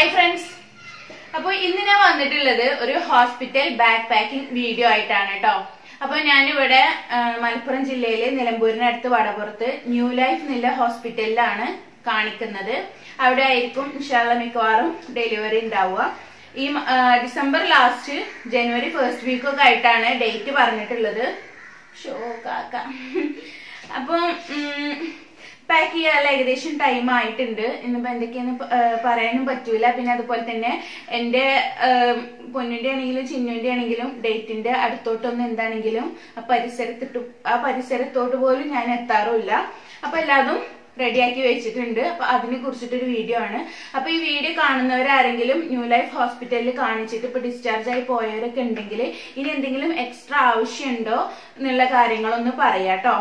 hi friends അപ്പൊ ഇന്ന് ഞാൻ വന്നിട്ടുള്ളത് ഒരു ഹോസ്പിറ്റൽ ബാക്ക് പാക്കിംഗ് വീഡിയോ ആയിട്ടാണ് കേട്ടോ അപ്പൊ ഞാനിവിടെ ആ, മലപ്പുറം ജില്ലയിലെ നിലമ്പൂരിനടുത്ത് വടപുറത്ത് ന്യൂ ലൈഫ് നില ഹോസ്പിറ്റലിലാണ് കാണിക്കുന്നത് അവിടെ ആയിരിക്കും ഇൻഷാല്ല മിക്കവാറും ഡെലിവറി ഉണ്ടാവുക ഈ മ- ആ, December last January first week ഒക്കെ ആയിട്ടാണ് ഡേറ്റ് പറഞ്ഞിട്ടുള്ളത് ഷോ കാക്ക അപ്പം പാക്ക് ചെയ്യാനുള്ള ഏകദേശം ടൈം ആയിട്ടുണ്ട് ഇന്നിപ്പോ എന്തൊക്കെയാന്ന് പ- ഏഹ് പറയാനും പറ്റൂല പിന്നെ അതുപോലെ തന്നെ എന്റെ ഏഹ് പൊന്നിന്റെ ആണെങ്കിലും ചിന്നുന്റെ ആണെങ്കിലും ഡേറ്റിന്റെ അടുത്തോട്ടൊന്നും എന്താണെങ്കിലും ആ പരിസരത്തിട്ട് ആ പരിസരത്തോട്ട് പോലും ഞാൻ എത്താറുമില്ല അപ്പൊ എല്ലാതും റെഡിയാക്കി വെച്ചിട്ടുണ്ട് അപ്പൊ അതിനെ കുറിച്ചിട്ടൊരു വീഡിയോ ആണ് അപ്പൊ ഈ വീഡിയോ കാണുന്നവരാരെങ്കിലും ന്യൂ ലൈഫ് ഹോസ്പിറ്റലിൽ കാണിച്ചിട്ട് ഇപ്പൊ ഡിസ്ചാർജ് ആയി പോയവരൊക്കെ ഉണ്ടെങ്കിൽ ഇനി എന്തെങ്കിലും എക്സ്ട്രാ ആവശ്യമുണ്ടോ എന്നുള്ള കാര്യങ്ങളൊന്ന് പറയാട്ടോ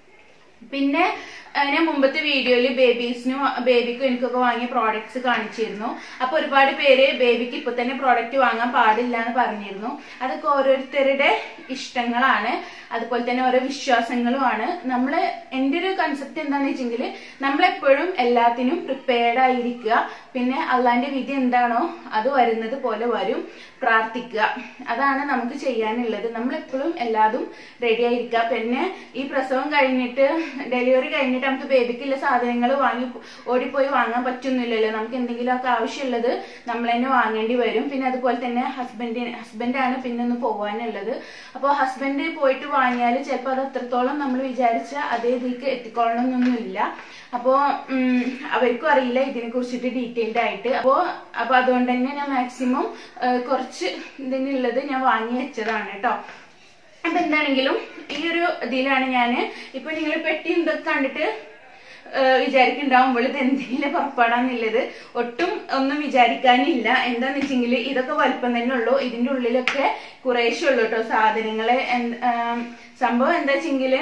പിന്നെ ഏഹ് ഞാൻ മുമ്പത്തെ വീഡിയോയിൽ ബേബീസിനും ബേബിക്കും എനിക്കൊക്കെ വാങ്ങിയ പ്രോഡക്ട്സ് കാണിച്ചിരുന്നു അപ്പൊ ഒരുപാട് പേര് ബേബിക്ക് ഇപ്പൊ തന്നെ പ്രോഡക്റ്റ് വാങ്ങാൻ പാടില്ല എന്ന് പറഞ്ഞിരുന്നു അതൊക്കെ ഓരോരുത്തരുടെ ഇഷ്ടങ്ങളാണ് അതുപോലെ തന്നെ ഓരോ വിശ്വാസങ്ങളുമാണ് നമ്മള് എന്റെ ഒരു കൺസെപ്റ്റ് എന്താണെന്ന് വെച്ചെങ്കിൽ നമ്മളെപ്പോഴും എല്ലാത്തിനും പ്രിപ്പയർഡ് ആയിരിക്കുക പിന്നെ അള്ളാന്റെ വിധി എന്താണോ അത് വരുന്നത് പോലെ വരും പ്രാർത്ഥിക്കുക അതാണ് നമുക്ക് ചെയ്യാനുള്ളത് നമ്മളെപ്പോഴും എല്ലാതും റെഡി ആയിരിക്കുക പിന്നെ ഈ പ്രസവം കഴിഞ്ഞിട്ട് ഡെലിവറി കഴിഞ്ഞിട്ട് നമുക്ക് ബേബിക്കുള്ള സാധനങ്ങൾ വാങ്ങി ഓടിപ്പോയി വാങ്ങാൻ പറ്റുന്നില്ലല്ലോ നമുക്ക് എന്തെങ്കിലുമൊക്കെ ആവശ്യമുള്ളത് നമ്മൾ തന്നെ വാങ്ങേണ്ടി വരും പിന്നെ അതുപോലെ തന്നെ ഹസ്ബൻഡിന് ഹസ്ബൻഡാണ് പിന്നെ ഒന്ന് പോകാനുള്ളത് അപ്പോൾ ഹസ്ബൻഡ് പോയിട്ട് വാങ്ങിയാൽ ചിലപ്പോൾ അത് അത്രത്തോളം നമ്മൾ വിചാരിച്ച അതേ ഇതിലേക്ക് എത്തിക്കൊള്ളണമെന്നൊന്നുമില്ല അപ്പോ ഉം, അവർക്കും അറിയില്ല ഇതിനെ കുറിച്ചിട്ട് ഡീറ്റെയിൽഡ് ആയിട്ട് അപ്പോ അപ്പൊ അതുകൊണ്ട് തന്നെ ഞാൻ മാക്സിമം കുറച്ച് ഇതിനുള്ളത് ഞാൻ വാങ്ങി വെച്ചതാണ് കേട്ടോ അപ്പൊ എന്താണെങ്കിലും ഈ ഒരു ഇതിലാണ് ഞാൻ ഇപ്പൊ നിങ്ങൾ പെട്ടി ഇതൊക്കെ കണ്ടിട്ട് ഏഹ് വിചാരിക്കുന്നുണ്ടാവും ഇവള് ഇത് എന്തെങ്കിലും പുറപ്പെടാന്നുള്ളത് ഒട്ടും ഒന്നും വിചാരിക്കാനില്ല എന്താന്ന് വെച്ചെങ്കിൽ ഇതൊക്കെ വലിപ്പം തന്നെ ഉള്ളൂ ഇതിന്റെ ഉള്ളിലൊക്കെ കുറേശ്ശേ ഉള്ളൂ കേട്ടോ സാധനങ്ങള് എന്ത്- ആം, സംഭവം എന്താ വെച്ചെങ്കില്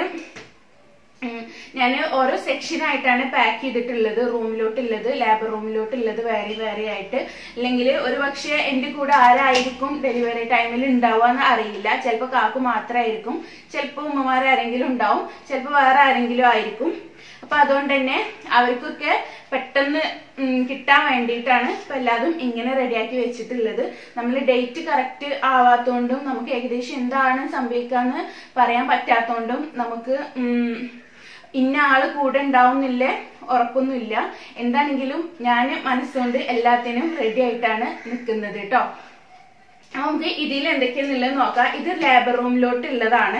ഞാൻ ഓരോ സെക്ഷൻ ആയിട്ടാണ് പാക്ക് ചെയ്തിട്ടുള്ളത് റൂമിലോട്ടുള്ളത് ലാബ് റൂമിലോട്ടുള്ളത് വേറെ വേറെ ആയിട്ട് അല്ലെങ്കിൽ ഒരു പക്ഷേ എന്റെ കൂടെ ആരായിരിക്കും ഡെലിവറി ടൈമിൽ ഉണ്ടാവുക അറിയില്ല ചിലപ്പോൾ കാക്കു മാത്രമായിരിക്കും ചിലപ്പോൾ ഉമ്മമാരാരെങ്കിലും ഉണ്ടാവും ചിലപ്പോൾ വേറെ ആരെങ്കിലും ആയിരിക്കും അപ്പൊ അതുകൊണ്ട് തന്നെ അവർക്കൊക്കെ പെട്ടെന്ന് ഉം, കിട്ടാൻ വേണ്ടിയിട്ടാണ് ഇപ്പൊ എല്ലാതും ഇങ്ങനെ റെഡിയാക്കി വെച്ചിട്ടുള്ളത് നമ്മൾ ഡേറ്റ് കറക്റ്റ് ആവാത്തോണ്ടും നമുക്ക് ഏകദേശം എന്താണ് സംഭവിക്കാന്ന് പറയാൻ പറ്റാത്തോണ്ടും നമുക്ക് ഉം, ഇന്ന ആള് കൂടെ ഉണ്ടാവുന്നില്ലേ ഉറപ്പൊന്നുമില്ല എന്താണെങ്കിലും ഞാൻ മനസ്സുകൊണ്ട് എല്ലാത്തിനും റെഡി ആയിട്ടാണ് നിൽക്കുന്നത് കേട്ടോ നമുക്ക് ഇതിൽ എന്തൊക്കെയാന്നുള്ളത് നോക്കാം ഇത് ലേബർ റൂമിലോട്ട് ഉള്ളതാണ്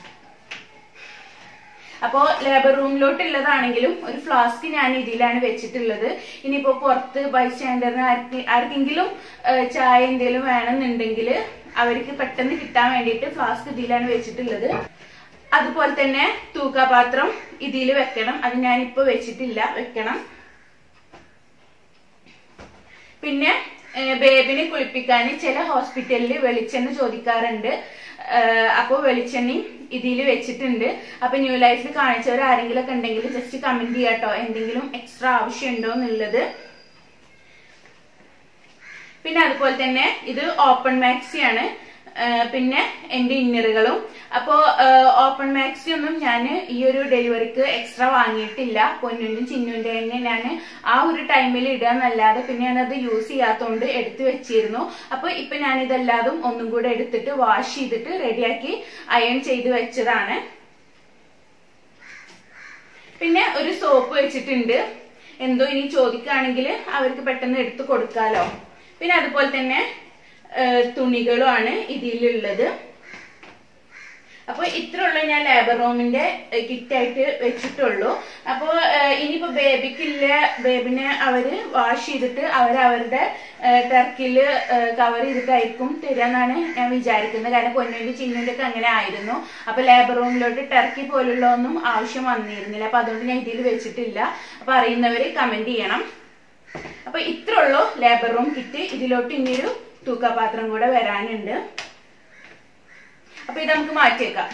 അപ്പോ ലേബർ റൂമിലോട്ടുള്ളതാണെങ്കിലും ഒരു ഫ്ലാസ്ക് ഞാൻ ഇതിലാണ് വെച്ചിട്ടുള്ളത് ഇനിയിപ്പോ പുറത്ത് ബൈസ്റ്റാൻഡറിന് ആർക്ക് ആർക്കെങ്കിലും ഏഹ്, ചായ എന്തെങ്കിലും വേണമെന്നുണ്ടെങ്കിൽ അവർക്ക് പെട്ടെന്ന് കിട്ടാൻ വേണ്ടിയിട്ട് ഫ്ലാസ്ക് ഇതിലാണ് വെച്ചിട്ടുള്ളത് അതുപോലെ തന്നെ തൂക്കാപാത്രം ഇതിൽ വെക്കണം അത് ഞാനിപ്പോ വെച്ചിട്ടില്ല വെക്കണം പിന്നെ ഏഹ്, ബേബിനെ കുളിപ്പിക്കാൻ ചില ഹോസ്പിറ്റലിൽ വെളിച്ചെണ്ണ ചോദിക്കാറുണ്ട് ഏഹ്, അപ്പൊ വെളിച്ചെണ്ണയും ഇതിൽ വെച്ചിട്ടുണ്ട് അപ്പൊ ന്യൂ ലൈഫിൽ കാണിച്ചവർ ആരെങ്കിലും ഒക്കെ ഉണ്ടെങ്കിൽ ജസ്റ്റ് കമന്റ് ചെയ്യാട്ടോ എന്തെങ്കിലും എക്സ്ട്രാ ആവശ്യമുണ്ടോ എന്നുള്ളത് പിന്നെ അതുപോലെ തന്നെ ഇത് ഓപ്പൺ മാക്സി ആണ് ആ, പിന്നെ എന്റെ ഇന്നറുകളും അപ്പോ ഓപ്പൺ മാക്സി ഒന്നും ഞാൻ ഈ ഒരു ഡെലിവറിക്ക് എക്സ്ട്രാ വാങ്ങിയിട്ടില്ല പൊന്നുന്റെ ചിന്നുന്റെ തന്നെ ഞാൻ ആ ഒരു ടൈമിൽ ഇടാന്നല്ലാതെ പിന്നെ ഞാനത് യൂസ് ചെയ്യാത്തോണ്ട് എടുത്തു വെച്ചിരുന്നു അപ്പൊ ഇപ്പൊ ഞാൻ ഇതെല്ലാതും ഒന്നും കൂടെ എടുത്തിട്ട് വാഷ് ചെയ്തിട്ട് റെഡിയാക്കി അയൺ ചെയ്ത് വെച്ചതാണ് പിന്നെ ഒരു സോപ്പ് വെച്ചിട്ടുണ്ട് എന്തോ ഇനി ചോദിക്കുകയാണെങ്കിൽ അവർക്ക് പെട്ടെന്ന് എടുത്തു കൊടുക്കാലോ പിന്നെ അതുപോലെ തന്നെ ഏഹ്, തുണികളുമാണ് ഇതിലുള്ളത് അപ്പൊ ഇത്ര ഉള്ളു ഞാൻ ലേബർ റൂമിന്റെ കിറ്റ് ആയിട്ട് വെച്ചിട്ടുള്ളൂ അപ്പൊ ഏഹ്, ഇനിയിപ്പോ ബേബിക്കില്ല ബേബിനെ അവര് വാഷ് ചെയ്തിട്ട് അവർ അവരുടെ ടർക്കില് കവർ ചെയ്തിട്ടായിരിക്കും തരാന്നാണ് ഞാൻ വിചാരിക്കുന്നത് കാരണം പൊന്നിന്റെ ചിന്നിന്റെ ഒക്കെ അങ്ങനെ ആയിരുന്നു അപ്പൊ ലേബർ റൂമിലോട്ട് ടർക്കി പോലുള്ള ഒന്നും ആവശ്യം വന്നിരുന്നില്ല അപ്പൊ അതുകൊണ്ട് ഞാൻ ഇതിൽ വെച്ചിട്ടില്ല അപ്പൊ അറിയുന്നവര് കമന്റ് ചെയ്യണം അപ്പൊ ഇത്ര ഉള്ളൂ ലേബർ റൂം കിറ്റ് ഇതിലോട്ട് ഇനിയൊരു തൂക്കപാത്രം കൂടെ വരാനുണ്ട് അപ്പൊ ഇത് നമുക്ക് മാറ്റിയേക്കാം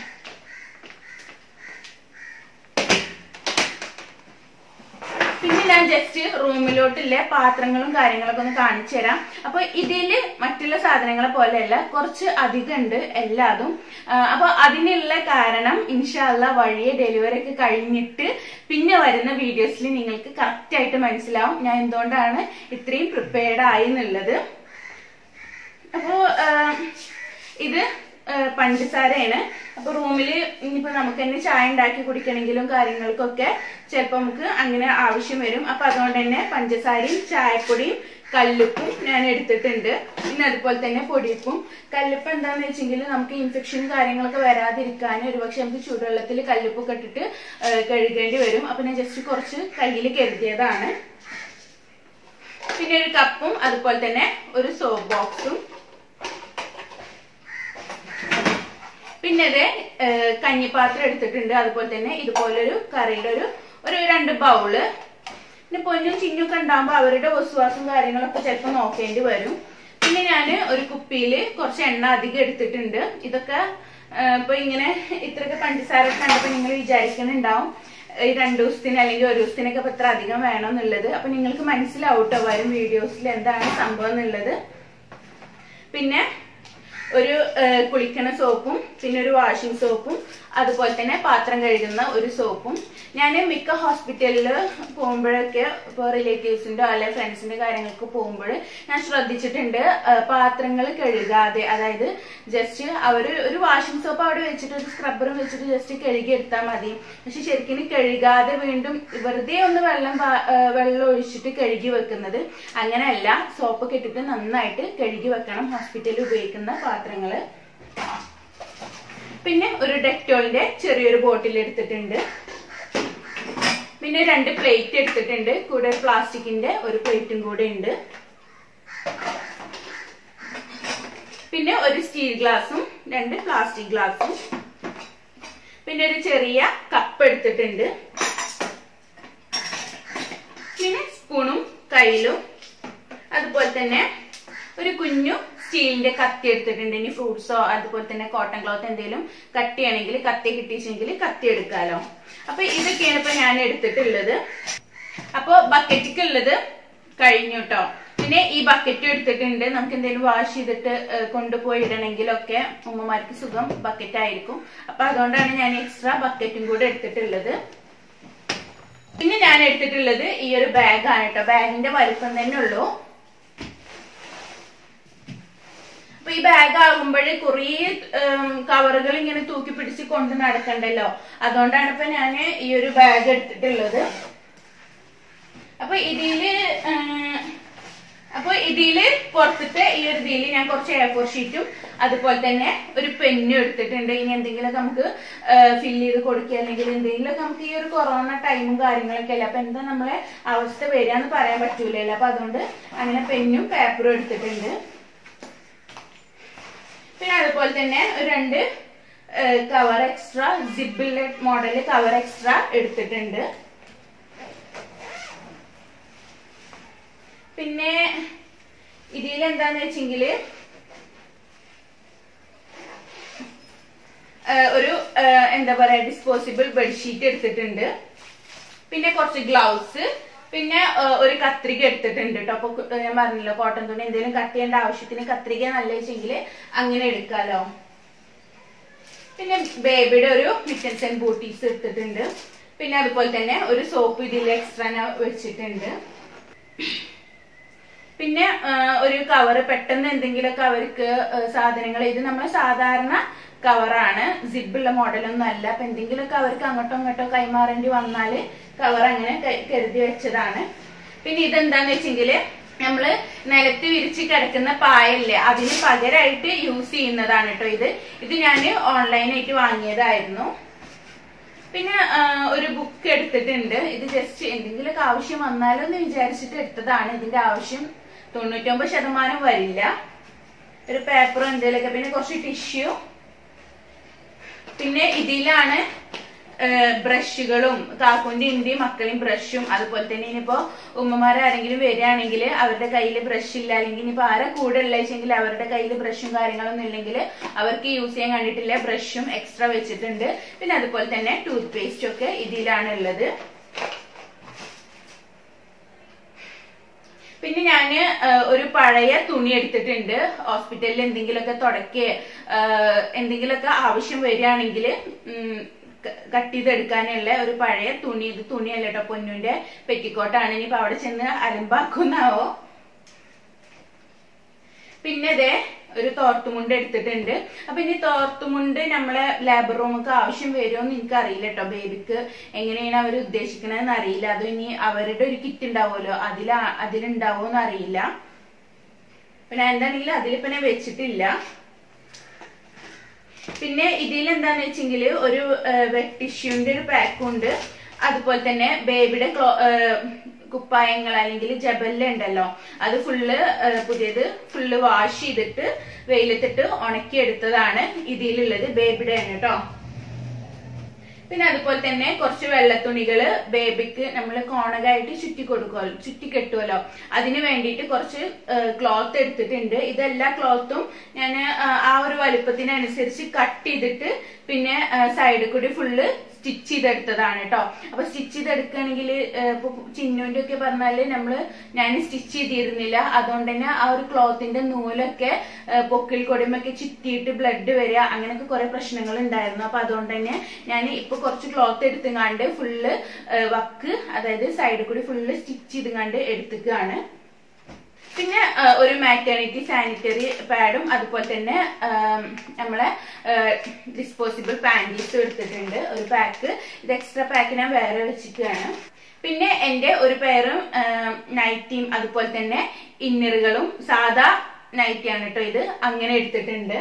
പിന്നെ ഞാൻ ജസ്റ്റ് റൂമിലോട്ടില്ല പാത്രങ്ങളും കാര്യങ്ങളൊക്കെ ഒന്ന് കാണിച്ചു തരാം അപ്പൊ ഇതില് മറ്റുള്ള സാധനങ്ങളെ പോലെയല്ല കുറച്ച് അധികം ഉണ്ട് എല്ലാതും ആ, അപ്പൊ അതിനുള്ള കാരണം ഇൻഷാല്ല വഴിയെ ഡെലിവറി ഒക്കെ കഴിഞ്ഞിട്ട് പിന്നെ വരുന്ന വീഡിയോസിൽ നിങ്ങൾക്ക് കറക്റ്റ് ആയിട്ട് മനസ്സിലാവും ഞാൻ എന്തുകൊണ്ടാണ് ഇത്രയും പ്രിപ്പയർഡ് ആയി എന്നുള്ളത് അപ്പോ ആ, ഇത് ആ, പഞ്ചസാരയാണ് അപ്പൊ റൂമില് ഇനിയിപ്പോ നമുക്ക് തന്നെ ചായ ഉണ്ടാക്കി കുടിക്കണമെങ്കിലും കാര്യങ്ങൾക്കൊക്കെ ചിലപ്പോ നമുക്ക് അങ്ങനെ ആവശ്യം വരും അപ്പൊ അതുകൊണ്ട് തന്നെ പഞ്ചസാരയും ചായപ്പൊടിയും കല്ലുപ്പും ഞാൻ എടുത്തിട്ടുണ്ട് പിന്നെ അതുപോലെ തന്നെ പൊടിയുപ്പും കല്ലുപ്പ് എന്താന്ന് വെച്ചെങ്കിൽ നമുക്ക് ഇൻഫെക്ഷനും കാര്യങ്ങളൊക്കെ വരാതിരിക്കാൻ ഒരുപക്ഷെ നമുക്ക് ചൂടുവെള്ളത്തിൽ കല്ലുപ്പൊക്കെ ഇട്ടിട്ട് ആ, കഴുകേണ്ടി വരും അപ്പൊ ഞാൻ ജസ്റ്റ് കുറച്ച് കയ്യിൽ കരുതിയതാണ് പിന്നെ ഒരു കപ്പും അതുപോലെ തന്നെ ഒരു സോപ്പ് ബോക്സും പിന്നെ ഇത് ഏഹ്, കഞ്ഞിപ്പാത്രം എടുത്തിട്ടുണ്ട് അതുപോലെ തന്നെ ഇതുപോലൊരു കറിയുടെ ഒരു ഒരു രണ്ട് ബൗള് പിന്നെ പൊന്നും ചിന്നൊക്കെ ഉണ്ടാകുമ്പോൾ അവരുടെ വിശ്വാസം കാര്യങ്ങളൊക്കെ ചിലപ്പോൾ നോക്കേണ്ടി വരും പിന്നെ ഞാൻ ഒരു കുപ്പിയിൽ കുറച്ച് എണ്ണ അധികം എടുത്തിട്ടുണ്ട് ഇതൊക്കെ ഏഹ്, ഇപ്പൊ ഇങ്ങനെ ഇത്രയൊക്കെ പഞ്ചസാര ഒക്കെ കണ്ടപ്പോൾ നിങ്ങൾ വിചാരിക്കുന്നുണ്ടാവും ഈ രണ്ടു ദിവസത്തിന് അല്ലെങ്കിൽ ഒരു ദിവസത്തിനൊക്കെ ഇപ്പൊ ഇത്ര അധികം വേണം എന്നുള്ളത് അപ്പൊ നിങ്ങൾക്ക് മനസ്സിലാവും ട്ടോ വരും വീഡിയോസിൽ എന്താണ് സംഭവം എന്നുള്ളത് പിന്നെ ഒരു ഏഹ്, കുളിക്കണ സോപ്പും പിന്നെ ഒരു വാഷിംഗ് സോപ്പും അതുപോലെ തന്നെ പാത്രം കഴുകുന്ന ഒരു സോപ്പും ഞാൻ മിക്ക ഹോസ്പിറ്റലിൽ പോകുമ്പോഴൊക്കെ ഇപ്പോൾ റിലേറ്റീവ്സിൻ്റെ അല്ലെ ഫ്രണ്ട്സിന്റെ കാര്യങ്ങൾക്ക് പോകുമ്പോൾ ഞാൻ ശ്രദ്ധിച്ചിട്ടുണ്ട് ഏഹ്, പാത്രങ്ങൾ കഴുകാതെ അതായത് ജസ്റ്റ് അവർ ഒരു വാഷിംഗ് സോപ്പ് അവിടെ വെച്ചിട്ട് ഒരു സ്ക്രബ്ബറും വെച്ചിട്ട് ജസ്റ്റ് കഴുകി എടുത്താൽ മതി പക്ഷെ ശരിക്കും കഴുകാതെ വീണ്ടും വെറുതെ ഒന്ന് വെള്ളം പാ- ഏഹ്, വെള്ളം ഒഴിച്ചിട്ട് കഴുകി വെക്കുന്നത് അങ്ങനെയല്ല സോപ്പൊക്കെ ഇട്ടിട്ട് നന്നായിട്ട് കഴുകി വെക്കണം ഹോസ്പിറ്റലിൽ ഉപയോഗിക്കുന്ന പാത്രങ്ങള് പിന്നെ ഒരു ഡെക്ടോളിന്റെ ചെറിയൊരു ബോട്ടിൽ എടുത്തിട്ടുണ്ട് പിന്നെ രണ്ട് പ്ലേറ്റ് എടുത്തിട്ടുണ്ട് കൂടെ പ്ലാസ്റ്റിക്കിന്റെ ഒരു പ്ലേറ്റും കൂടെ ഉണ്ട് പിന്നെ ഒരു സ്റ്റീൽ ഗ്ലാസും രണ്ട് പ്ലാസ്റ്റിക് ഗ്ലാസും പിന്നെ ഒരു ചെറിയ കപ്പ് എടുത്തിട്ടുണ്ട് പിന്നെ സ്പൂണും കയ്യിലും അതുപോലെ തന്നെ ഒരു കുഞ്ഞു സ്റ്റീലിന്റെ കത്തി എടുത്തിട്ടുണ്ട് ഇനി ഫ്രൂട്ട്സോ അതുപോലെ തന്നെ കോട്ടൺ ക്ലോത്ത് എന്തെങ്കിലും കട്ടിയാണെങ്കിൽ കത്തി കിട്ടിച്ചെങ്കിൽ കത്തി എടുക്കാലോ അപ്പൊ ഇതൊക്കെയാണ് ഇപ്പൊ ഞാൻ എടുത്തിട്ടുള്ളത് അപ്പൊ ബക്കറ്റിക്ക് ഉള്ളത് കഴിഞ്ഞു കേട്ടോ പിന്നെ ഈ ബക്കറ്റ് എടുത്തിട്ടുണ്ട് നമുക്ക് എന്തെങ്കിലും വാഷ് ചെയ്തിട്ട് ഏഹ്, കൊണ്ടുപോയി ഇടണമെങ്കിലൊക്കെ ഉമ്മമാർക്ക് സുഖം ബക്കറ്റ് ആയിരിക്കും അപ്പൊ അതുകൊണ്ടാണ് ഞാൻ എക്സ്ട്രാ ബക്കറ്റും കൂടെ എടുത്തിട്ടുള്ളത് പിന്നെ ഞാൻ എടുത്തിട്ടുള്ളത് ഈ ഒരു ബാഗാണ് കേട്ടോ ബാഗിന്റെ വലിപ്പം തന്നെ ഉള്ളൂ അപ്പൊ ഈ ബാഗ് ആകുമ്പോൾ കുറേ കവറുകൾ ഇങ്ങനെ തൂക്കി പിടിച്ച് കൊണ്ട് നടക്കണ്ടല്ലോ അതുകൊണ്ടാണ് ഇപ്പൊ ഞാൻ ഈ ഒരു ബാഗ് എടുത്തിട്ടുള്ളത് അപ്പൊ ഇതില് ഉം, അപ്പൊ ഇതില് പുറത്തത്തെ ഈ ഒരു ഇതില് ഞാൻ കുറച്ച് എ ഫോർ ഷീറ്റും അതുപോലെ തന്നെ ഒരു പെന്നും എടുത്തിട്ടുണ്ട് ഇനി എന്തെങ്കിലുമൊക്കെ നമുക്ക് ഫില്ല് ചെയ്ത് കൊടുക്കുക അല്ലെങ്കിൽ എന്തെങ്കിലുമൊക്കെ നമുക്ക് ഈ ഒരു കൊറോണ ടൈമും കാര്യങ്ങളൊക്കെ അല്ലേ അപ്പൊ എന്താ നമ്മളെ അവസ്ഥ വരികയെന്ന് പറയാൻ പറ്റൂലല്ലോ അപ്പൊ അതുകൊണ്ട് അങ്ങനെ പെന്നും പേപ്പറും എടുത്തിട്ടുണ്ട് പിന്നെ അതുപോലെ തന്നെ ഒരു രണ്ട് കവർ എക്സ്ട്രാ ജിബിലെ മോഡൽ കവർ എക്സ്ട്രാ എടുത്തിട്ടുണ്ട് പിന്നെ ഇതിൽ എന്താന്ന് വെച്ചെങ്കില് ഏഹ് ഒരു ഏഹ് എന്താ പറയാ ഡിസ്പോസിബിൾ ബെഡ്ഷീറ്റ് എടുത്തിട്ടുണ്ട് പിന്നെ കുറച്ച് ഗ്ലൗസ് പിന്നെ ഏഹ് ഒരു കത്രിക എടുത്തിട്ടുണ്ട് കേട്ടോ അപ്പൊ കു- ഞാൻ പറഞ്ഞല്ലോ കോട്ടൺ തുണി എന്തെങ്കിലും കട്ട് ചെയ്യേണ്ട ആവശ്യത്തിന് കത്രിക നല്ല വെച്ചെങ്കിൽ അങ്ങനെ എടുക്കാലോ പിന്നെ ബേബിയുടെ ഒരു മിറ്റൻസ് ആൻഡ് ബൂട്ടീസ് എടുത്തിട്ടുണ്ട് പിന്നെ അതുപോലെ തന്നെ ഒരു സോപ്പ് ഇതിൽ എക്സ്ട്രാ ഞാൻ വെച്ചിട്ടുണ്ട് പിന്നെ ആ, ഒരു കവറ് പെട്ടെന്ന് എന്തെങ്കിലുമൊക്കെ അവർക്ക് സാധനങ്ങൾ ഇത് നമ്മൾ സാധാരണ കവറാണ് സിബുള്ള മോഡലൊന്നും അല്ല അപ്പൊ എന്തെങ്കിലുമൊക്കെ അവർക്ക് അങ്ങോട്ടോ ഇങ്ങോട്ടോ കൈമാറേണ്ടി വന്നാല് കവർ അങ്ങനെ ക- കരുതി വെച്ചതാണ് പിന്നെ ഇതെന്താന്ന് വെച്ചെങ്കില് നമ്മള് നിലത്ത് വിരിച്ച് കിടക്കുന്ന പായല്ലേ അതിന് പകരമായിട്ട് യൂസ് ചെയ്യുന്നതാണ് കേട്ടോ ഇത് ഇത് ഞാൻ ഓൺലൈനായിട്ട് വാങ്ങിയതായിരുന്നു പിന്നെ ആ, ഒരു ബുക്ക് എടുത്തിട്ടുണ്ട് ഇത് ജസ്റ്റ് എന്തെങ്കിലുമൊക്കെ ആവശ്യം വന്നാലോ എന്ന് വിചാരിച്ചിട്ട് എടുത്തതാണ് ഇതിന്റെ ആവശ്യം തൊണ്ണൂറ്റൊമ്പത് ശതമാനം വരില്ല ഒരു പേപ്പറും എന്തെങ്കിലുമൊക്കെ പിന്നെ കുറച്ച് ടിഷ്യൂ പിന്നെ ഇതിലാണ് ബ്രഷുകളും കാക്കുന്റെ ഇന്ത്യയും മക്കളെയും ബ്രഷും അതുപോലെ തന്നെ ഇനിയിപ്പോ ഉമ്മമാരാരെങ്കിലും വരികയാണെങ്കിൽ അവരുടെ കയ്യിൽ ബ്രഷ് ഇല്ല അല്ലെങ്കിൽ ഇനിയിപ്പോ ആരെ കൂടെ ഉള്ളെങ്കിൽ അവരുടെ കയ്യിൽ ബ്രഷും കാര്യങ്ങളൊന്നും ഇല്ലെങ്കിൽ അവർക്ക് യൂസ് ചെയ്യാൻ കണ്ടിട്ടില്ല ബ്രഷും എക്സ്ട്രാ വെച്ചിട്ടുണ്ട് പിന്നെ അതുപോലെ തന്നെ ടൂത്ത് പേസ്റ്റും ഒക്കെ ഇതിലാണ് ഉള്ളത് പിന്നെ ഞാൻ ഒരു പഴയ തുണി എടുത്തിട്ടുണ്ട് ഹോസ്പിറ്റലിൽ എന്തെങ്കിലുമൊക്കെ തുടക്കേ എന്തെങ്കിലുമൊക്കെ ആവശ്യം വരികയാണെങ്കിൽ കട്ട് ചെയ്തെടുക്കാനുള്ള ഒരു പഴയ തുണി ഇത് തുണിയല്ല കേട്ടോ പൊന്നുവിന്റെ പെറ്റിക്കോട്ടാണ് ഇനിയിപ്പോ അവിടെ ചെന്ന് അലമ്പാക്കുന്നാവോ പിന്നെ ഇതേ ഒരു തോർത്തുമുണ്ട് എടുത്തിട്ടുണ്ട് അപ്പൊ ഇനി തോർത്തുമുണ്ട് നമ്മളെ ലേബർ റൂമൊക്കെ ആവശ്യം വരുമോ എന്ന് എനിക്ക് അറിയില്ല കേട്ടോ ബേബിക്ക് എങ്ങനെയാണ് അവർ ഉദ്ദേശിക്കണതെന്ന് അറിയില്ല അത് ഇനി അവരുടെ ഒരു കിറ്റ് ഉണ്ടാവുമല്ലോ അതിൽ അതിലുണ്ടാവോ എന്ന് അറിയില്ല പിന്നെ എന്താണെങ്കിലും അതിലിപ്പോ ഞാൻ വെച്ചിട്ടില്ല പിന്നെ ഇതിൽ എന്താന്ന് വെച്ചെങ്കിൽ ഒരു വെറ്റ് ടിഷ്യൂന്റെ ഒരു പാക്കും ഉണ്ട് അതുപോലെ തന്നെ ബേബിയുടെ ക്ലോ കുപ്പായങ്ങൾ അല്ലെങ്കിൽ ജബല്ല ഉണ്ടല്ലോ അത് ഫുള്ള് പുതിയത് ഫുള്ള് വാഷ് ചെയ്തിട്ട് വെയിലത്തിട്ട് ഉണക്കി എടുത്തതാണ് ഇതിലുള്ളത് ബേബിയുടെ ആണ് കേട്ടോ പിന്നെ അതുപോലെ തന്നെ കുറച്ച് വെള്ളത്തുണികള് ബേബിക്ക് നമ്മൾ കോണകായിട്ട് ചുറ്റി കൊടുക്കുമല്ലോ ചുറ്റി കെട്ടുമല്ലോ അതിന് വേണ്ടിയിട്ട് കുറച്ച് ക്ലോത്ത് എടുത്തിട്ടുണ്ട് ഇതെല്ലാ ക്ലോത്തും ഞാൻ ആ ഒരു വലുപ്പത്തിനനുസരിച്ച് കട്ട് ചെയ്തിട്ട് പിന്നെ സൈഡിൽ കൂടി ഫുള്ള് സ്റ്റിച്ച് ചെയ്തെടുത്തതാണ് കേട്ടോ അപ്പൊ സ്റ്റിച്ച് ചെയ്തെടുക്കുകയാണെങ്കിൽ ഇപ്പൊ ചിന്നുവിന്റെ ഒക്കെ പറഞ്ഞാല് നമ്മള് ഞാൻ സ്റ്റിച്ച് ചെയ്തിരുന്നില്ല അതുകൊണ്ട് തന്നെ ആ ഒരു ക്ലോത്തിന്റെ നൂലൊക്കെ പൊക്കിൽ കൊടിമൊക്കെ ചുറ്റിയിട്ട് ബ്ലഡ് വരിക അങ്ങനെയൊക്കെ കുറെ പ്രശ്നങ്ങൾ ഉണ്ടായിരുന്നു അപ്പൊ അതുകൊണ്ട് തന്നെ ഞാൻ ഇപ്പൊ കുറച്ച് ക്ലോത്ത് എടുത്തുങ്ങാണ്ട് ഫുള്ള് വക്ക് അതായത് സൈഡിൽ കൂടി ഫുള്ള് സ്റ്റിച്ച് ചെയ്തുങ്ങാണ്ട് എടുത്തുകയാണ് പിന്നെ ഒരു മാറ്റേണിറ്റി സാനിറ്ററി പാഡും അതുപോലെ തന്നെ നമ്മളെ ഡിസ്പോസിബിൾ പാൻറ്റീസും എടുത്തിട്ടുണ്ട് ഒരു പാക്ക് ഇത് എക്സ്ട്രാ പാക്ക് ഞാൻ വേറെ വെച്ചിട്ടാണ് പിന്നെ എന്റെ ഒരു പേരും നൈറ്റിയും അതുപോലെ തന്നെ ഇന്നറുകളും സാധാ നൈറ്റിയാണ് കേട്ടോ ഇത് അങ്ങനെ എടുത്തിട്ടുണ്ട്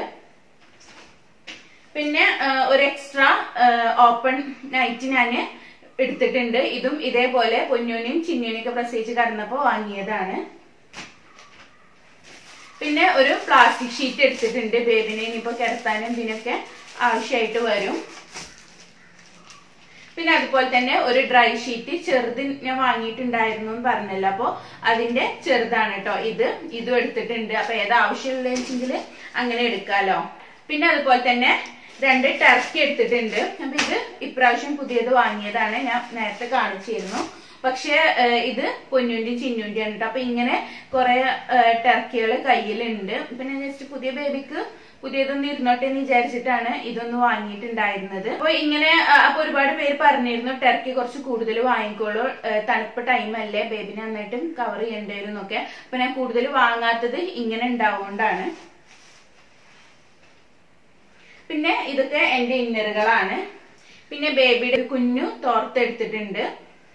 പിന്നെ ഒരു എക്സ്ട്രാ ഓപ്പൺ നൈറ്റ് ഞാൻ എടുത്തിട്ടുണ്ട് ഇതും ഇതേപോലെ പൊന്നൂനെയും ചിന്നൂനെയും ഒക്കെ പ്രസവിച്ച് കടന്നപ്പോ വാങ്ങിയതാണ് പിന്നെ ഒരു പ്ലാസ്റ്റിക് ഷീറ്റ് എടുത്തിട്ടുണ്ട് ബേബിനെ ഇനിയിപ്പോ കിടത്താനും ഇതിനൊക്കെ ആവശ്യമായിട്ട് വരും പിന്നെ അതുപോലെ തന്നെ ഒരു ഡ്രൈ ഷീറ്റ് ചെറുത് ഞാൻ വാങ്ങിയിട്ടുണ്ടായിരുന്നു എന്ന് പറഞ്ഞല്ലോ അപ്പൊ അതിന്റെ ചെറുതാണ് കേട്ടോ ഇത് ഇതും എടുത്തിട്ടുണ്ട് അപ്പൊ ഏത് ആവശ്യമുള്ളതെങ്കിൽ അങ്ങനെ എടുക്കാലോ പിന്നെ അതുപോലെ തന്നെ രണ്ട് ടർക്കി എടുത്തിട്ടുണ്ട് അപ്പൊ ഇത് ഇപ്രാവശ്യം പുതിയത് വാങ്ങിയതാണ് ഞാൻ നേരത്തെ കാണിച്ചിരുന്നു പക്ഷെ ഇത് പൊന്നുവിന്റെയും ചിന്നുവിന്റെയും ആണ് കേട്ടോ അപ്പൊ ഇങ്ങനെ കുറെ ടർക്കികൾ കയ്യിലുണ്ട് പിന്നെ ജസ്റ്റ് പുതിയ ബേബിക്ക് പുതിയതൊന്നും ഇരുന്നോട്ടെ എന്ന് വിചാരിച്ചിട്ടാണ് ഇതൊന്ന് വാങ്ങിയിട്ടുണ്ടായിരുന്നത് അപ്പൊ ഇങ്ങനെ അപ്പൊ ഒരുപാട് പേര് പറഞ്ഞിരുന്നു ടർക്കി കുറച്ച് കൂടുതൽ വാങ്ങിക്കോളൂ തണുപ്പ് ടൈം അല്ലേ ബേബിനെ നന്നായിട്ടും കവർ ചെയ്യേണ്ടി വരും എന്നൊക്കെ അപ്പൊ ഞാൻ കൂടുതൽ വാങ്ങാത്തത് ഇങ്ങനെ ഉണ്ടാവുകൊണ്ടാണ് പിന്നെ ഇതൊക്കെ എന്റെ ഇന്നറുകളാണ് പിന്നെ ബേബിയുടെ കുഞ്ഞു തോർത്തെടുത്തിട്ടുണ്ട്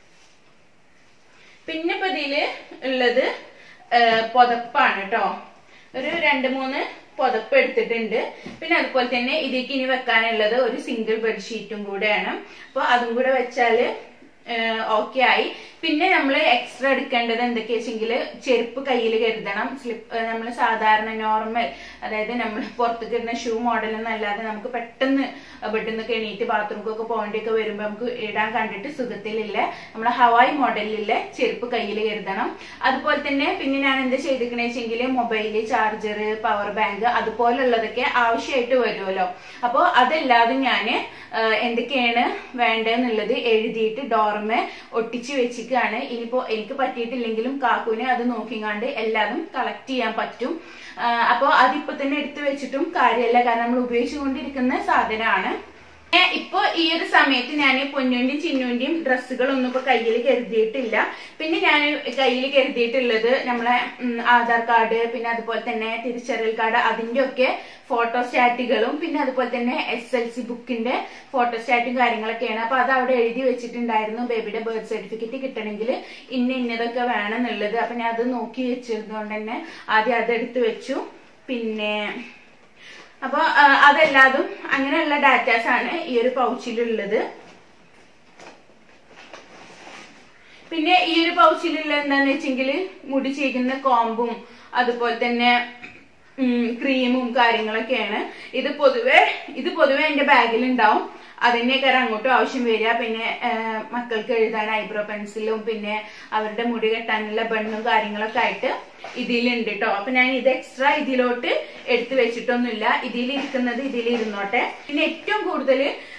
പിന്നെ ഇപ്പൊ ഇതില് ഉള്ളത് പുതപ്പാണ് കേട്ടോ ഒരു രണ്ട് മൂന്ന് പുതപ്പ് എടുത്തിട്ടുണ്ട് പിന്നെ അതുപോലെ തന്നെ ഇതിലേക്ക് ഇനി വെക്കാനുള്ളത് ഒരു സിംഗിൾ ബെഡ്ഷീറ്റും കൂടെയാണ് അപ്പൊ അതും കൂടെ വെച്ചാല് ഓക്കെ ആയി പിന്നെ നമ്മൾ എക്സ്ട്രാ എടുക്കേണ്ടത് എന്തൊക്കെയാ വെച്ചെങ്കിൽ ചെരുപ്പ് കയ്യിൽ കരുതണം സ്ലിപ്പ് നമ്മൾ സാധാരണ നോർമൽ അതായത് നമ്മൾ പുറത്തേക്ക് ഇടുന്ന ഷൂ മോഡലൊന്നും അല്ലാതെ നമുക്ക് പെട്ടെന്ന് ബെഡിൽ നിന്നൊക്കെ എണീറ്റ് ബാത്റൂമൊക്കെ പോകേണ്ടിയൊക്കെ വരുമ്പോൾ നമുക്ക് ഇടാൻ കണ്ടിട്ട് സുഖത്തിലില്ല നമ്മൾ ഹവായി മോഡലിലെ ചെരുപ്പ് കയ്യിൽ കരുതണം അതുപോലെ തന്നെ പിന്നെ ഞാൻ എന്താ ചെയ്തിരിക്കണേ വെച്ചെങ്കിൽ മൊബൈല് ചാർജർ പവർ ബാങ്ക് അതുപോലുള്ളതൊക്കെ ആവശ്യമായിട്ട് വരുമല്ലോ അപ്പോൾ അതെല്ലാതും ഞാൻ എന്തൊക്കെയാണ് വേണ്ടതെന്നുള്ളത് എഴുതിയിട്ട് ഡോർമെ ഒട്ടിച്ച് വെച്ചിട്ടാണ് ഇനിയിപ്പോ എനിക്ക് പറ്റിയിട്ടില്ലെങ്കിലും കാക്കുവിനെ അത് നോക്കിങ്ങാണ്ട് എല്ലാതും കളക്ട് ചെയ്യാൻ പറ്റും അപ്പോൾ അതിപ്പോ തന്നെ എടുത്തു വെച്ചിട്ടും കാര്യമല്ല കാരണം നമ്മൾ ഉപയോഗിച്ചുകൊണ്ടിരിക്കുന്ന സാധനമാണ് ഇപ്പൊ ഈ ഒരു സമയത്ത് ഞാൻ പൊന്നുവിന്റെയും ചിന്നുവിന്റെയും ഡ്രസ്സുകളൊന്നും ഇപ്പൊ കയ്യിൽ കരുതിയിട്ടില്ല പിന്നെ ഞാൻ കയ്യിൽ കരുതിയിട്ടുള്ളത് നമ്മളെ ആധാർ കാർഡ് പിന്നെ അതുപോലെ തന്നെ തിരിച്ചറിയൽ കാർഡ് അതിന്റെ ഒക്കെ ഫോട്ടോസ്റ്റാറ്റുകളും പിന്നെ അതുപോലെ തന്നെ എസ് എൽ സി ബുക്കിന്റെ ഫോട്ടോസ്റ്റാറ്റും കാര്യങ്ങളൊക്കെയാണ് അപ്പൊ അത് അവിടെ എഴുതി വെച്ചിട്ടുണ്ടായിരുന്നു ബേബിയുടെ ബർത്ത് സർട്ടിഫിക്കറ്റ് കിട്ടണമെങ്കിൽ ഇന്ന ഇന്നതൊക്കെ വേണം എന്നുള്ളത് അപ്പൊ ഞാൻ അത് നോക്കി വെച്ചിരുന്നതുകൊണ്ട് തന്നെ ആദ്യം അതെടുത്ത് വെച്ചു പിന്നെ അപ്പൊ അതെല്ലാതും അങ്ങനെയുള്ള ഡാറ്റാസ് ആണ് ഈ ഒരു പൗച്ചിലുള്ളത് പിന്നെ ഈ ഒരു പൗച്ചിലുള്ള എന്താന്ന് വെച്ചെങ്കിൽ മുടി ചെയ്യുന്ന കോമ്പും അതുപോലെ തന്നെ ക്രീമും കാര്യങ്ങളൊക്കെയാണ് ഇത് പൊതുവെ ഇത് പൊതുവെ എന്റെ ബാഗിൽ ഉണ്ടാവും അതിനേക്കാൾ അങ്ങോട്ടും ആവശ്യം വരിക പിന്നെ മക്കൾക്ക് എഴുതാൻ ഐബ്രോ പെൻസിലും പിന്നെ അവരുടെ മുടി കെട്ടാനുള്ള ബണ്ണും കാര്യങ്ങളൊക്കെ ആയിട്ട് ഇതിലുണ്ട് കേട്ടോ അപ്പൊ ഞാൻ ഇത് എക്സ്ട്രാ ഇതിലോട്ട് എടുത്തു വെച്ചിട്ടൊന്നുമില്ല ഇതിലിരിക്കുന്നത് ഇതിലിരുന്നോട്ടെ പിന്നെ ഏറ്റവും കൂടുതൽ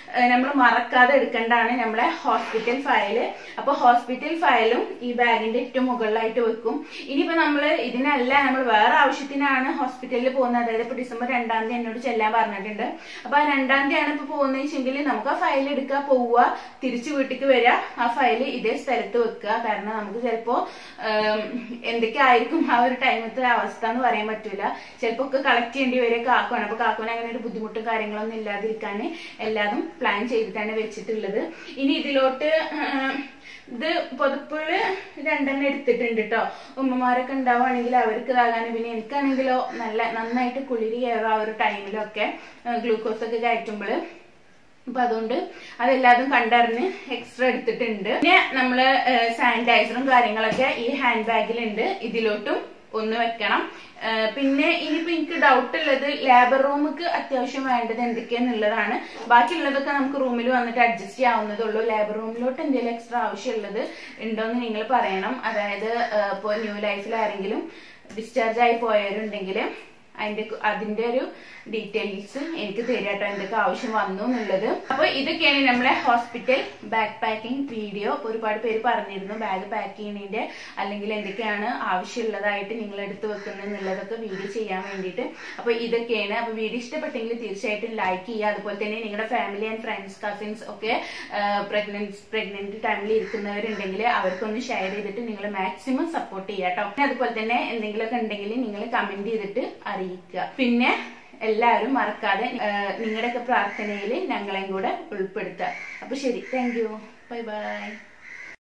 നമ്മൾ മറക്കാതെ എടുക്കേണ്ടതാണ് നമ്മളെ ഹോസ്പിറ്റൽ ഫയല് അപ്പൊ ഹോസ്പിറ്റൽ ഫയലും ഈ ബാഗിന്റെ ഏറ്റവും മുകളിലായിട്ട് വെക്കും ഇനിയിപ്പോ നമ്മൾ ഇതിനല്ല നമ്മൾ വേറെ ആവശ്യത്തിനാണ് ഹോസ്പിറ്റലിൽ പോകുന്നത് അതായത് ഇപ്പൊ ഡിസംബർ രണ്ടാം തീയതി എന്നോട് ചെല്ലാൻ പറഞ്ഞിട്ടുണ്ട് അപ്പൊ ആ രണ്ടാം തീയതിയാണ് ഇപ്പൊ പോകുന്നത് വെച്ചെങ്കിൽ നമുക്ക് ആ ഫയൽ എടുക്കുക പോവുക തിരിച്ചു വീട്ടിലേക്ക് വരിക ആ ഫയൽ ഇതേ സ്ഥലത്ത് വെക്കുക കാരണം നമുക്ക് ചിലപ്പോ ഉം, എന്തൊക്കെ ആയിരിക്കും ആ ഒരു ടൈമത്തെ അവസ്ഥ എന്ന് പറയാൻ പറ്റൂല ചിലപ്പോ ഒക്കെ കളക്ട് ചെയ്യേണ്ടി വരെ കാക്കുവാണ് അപ്പൊ കാക്കുവിന് അങ്ങനെ ഒരു ബുദ്ധിമുട്ടും കാര്യങ്ങളൊന്നും ഇല്ലാതിരിക്കാൻ എല്ലാതും പ്ലാൻ ചെയ്തിട്ടാണ് വെച്ചിട്ടുള്ളത് ഇനി ഇതിലോട്ട് ഉം, ഇത് പുതപ്പുകള് രണ്ടെണ്ണം എടുത്തിട്ടുണ്ട് കേട്ടോ ഉമ്മമാരൊക്കെ ഉണ്ടാവുകയാണെങ്കിൽ അവർക്ക് ഇതാകാനും പിന്നെ എനിക്കാണെങ്കിലോ നല്ല നന്നായിട്ട് കുളിരി കയറും ആ ഒരു ടൈമിലൊക്കെ ഗ്ലൂക്കോസ് ഒക്കെ കയറ്റുമ്പോൾ അപ്പൊ അതുകൊണ്ട് അതെല്ലാതും കണ്ടറിഞ്ഞ് എക്സ്ട്രാ എടുത്തിട്ടുണ്ട് പിന്നെ നമ്മള് സാനിറ്റൈസറും കാര്യങ്ങളൊക്കെ ഈ ഹാൻഡ് ബാഗിലുണ്ട് ഇതിലോട്ടും ഒന്ന് വെക്കണം ആ, പിന്നെ ഇനിയിപ്പോ എനിക്ക് ഡൗട്ട് ഉള്ളത് ലേബർ റൂമുക്ക് അത്യാവശ്യം വേണ്ടത് എന്തൊക്കെയാന്നുള്ളതാണ് ബാക്കിയുള്ളതൊക്കെ നമുക്ക് റൂമിൽ വന്നിട്ട് അഡ്ജസ്റ്റ് ചെയ്യാവുന്നതേ ഉള്ളൂ ലേബർ റൂമിലോട്ട് എന്തെങ്കിലും എക്സ്ട്രാ ആവശ്യമുള്ളത് ഉണ്ടോന്ന് നിങ്ങൾ പറയണം അതായത് ആ, ഇപ്പൊ ന്യൂ ലൈഫിൽ ആരെങ്കിലും ഡിസ്ചാർജ് ആയി പോയവരുണ്ടെങ്കിൽ അതിന്റെ അതിന്റെ ഒരു ഡീറ്റെയിൽസ് എനിക്ക് തരാട്ടോ എന്തൊക്കെ ആവശ്യം വന്നു എന്നുള്ളത് അപ്പൊ ഇതൊക്കെയാണ് നമ്മളെ ഹോസ്പിറ്റൽ ബാഗ് പാക്കിംഗ് വീഡിയോ ഒരുപാട് പേര് പറഞ്ഞിരുന്നു ബാഗ് പാക്ക് ചെയ്യുന്നതിന്റെ അല്ലെങ്കിൽ എന്തൊക്കെയാണ് ആവശ്യമുള്ളതായിട്ട് നിങ്ങൾ എടുത്തു വെക്കുന്നത് എന്നുള്ളതൊക്കെ വീഡിയോ ചെയ്യാൻ വേണ്ടിയിട്ട് അപ്പൊ ഇതൊക്കെയാണ് അപ്പൊ വീഡിയോ ഇഷ്ടപ്പെട്ടെങ്കിൽ തീർച്ചയായിട്ടും ലൈക്ക് ചെയ്യുക അതുപോലെ തന്നെ നിങ്ങളുടെ ഫാമിലി ആൻഡ് ഫ്രണ്ട്സ് കസിൻസ് ഒക്കെ പ്രഗ്നൻസ് പ്രഗ്നന്റ് ടൈമിൽ ഇരിക്കുന്നവരുണ്ടെങ്കിൽ അവർക്കൊന്ന് ഷെയർ ചെയ്തിട്ട് നിങ്ങൾ മാക്സിമം സപ്പോർട്ട് ചെയ്യുക കേട്ടോ പിന്നെ അതുപോലെ തന്നെ എന്തെങ്കിലുമൊക്കെ ഉണ്ടെങ്കിൽ നിങ്ങൾ കമന്റ് ചെയ്തിട്ട് അറിയിക്കുക പിന്നെ എല്ലാവരും മറക്കാതെ നിങ്ങളുടെയൊക്കെ പ്രാർത്ഥനയിൽ ഞങ്ങളെയും കൂടെ ഉൾപ്പെടുത്തുക അപ്പൊ ശരി താങ്ക് യു ബൈ ബൈ